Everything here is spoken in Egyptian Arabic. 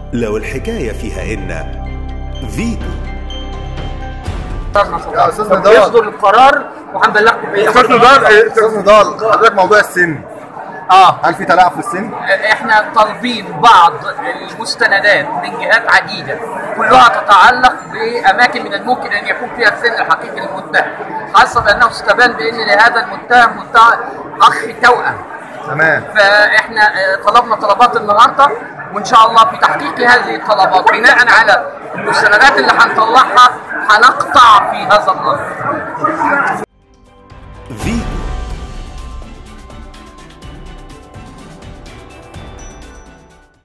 لو الحكاية فيها إن فيتو يا أستاذ نضال. يصدر القرار وهنبلغكم بيه استاذ نضال استاذ نضال حضرتك موضوع السن اه هل في تلاعب في السن؟ احنا طالبين بعض المستندات من جهات عديده كلها تتعلق باماكن من الممكن ان يكون فيها السن الحقيقي للمتهم خاصه انه استبان بان لهذا المتهم متهم اخ توأم تمام فاحنا آه، طلبنا طلبات النهارده وان شاء الله في تحقيق هذه الطلبات بناء على المستندات اللي هنطلعها هنقطع في هذا الامر